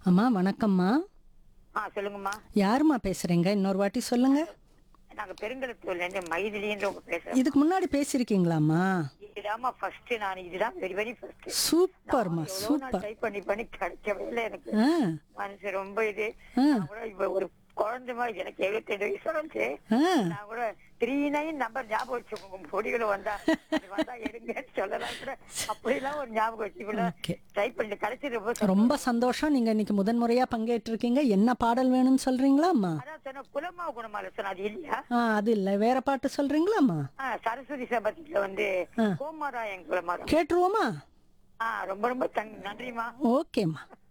அம்மா வணக்கம்மா ஆ சொல்லுங்கம்மா யாரும்மா பேசுறீங்க இன்னொரு வாட்டி சொல்லுங்க நாங்க பெருங்கலத்தூர்ல இருந்து மைதிலின்றவங்க பேசுறோம் இதுக்கு முன்னாடி பேசியிருக்கீங்களாம்மா இதுதாம்மா ஃபர்ஸ்ட் நான் இதுதான் வெரி வெரி ஃபர்ஸ்ட் சூப்பர்மா எவ்வளவு நான் சூப்பர் டைப் பண்ணி பண்ணி கிடைக்கவே இல்லை எனக்கு ஆ மனசு ரொம்ப இது ஆ. நான் கூட இப்ப ஒரு குழந்தை மாதிரி எனக்கு எழுபத்தெட்டு வயசு வந்துச்சு ஆ நான் கூட த்ரீ நைன் நம்பர் ஞாபகம் வச்சுக்கோங்க பொடிகளும் வந்தா அது வந்தா எடுங்கன்னு சொல்லலாம் கூட அப்படிலாம் ஒரு ஞாபகம் வச்சுக்கல Okay. டைப் பண்ணி கிடைச்சி ரொம்ப சந்தோஷம். ரொம்ப சந்தோஷம் நீங்க இன்னைக்கு முதன்முறையா பங்கேற்றிருக்கீங்க என்ன பாடல் வேணும்னு சொல்றீங்களாம்மா அதான் சொன்ன குலமா குணமால சொன்ன அது இல்லையா ஆ அது இல்ல வேற பாட்டு சொல்றீங்களாம்மா ஆ, சரஸ்வதி சபத்துல வந்து ஆ. கோமாராயன் குலமாரா கேட்டுருவோமா ஆ ரொம்ப ரொம்ப தங்- நன்றிம்மா ஓகேம்மா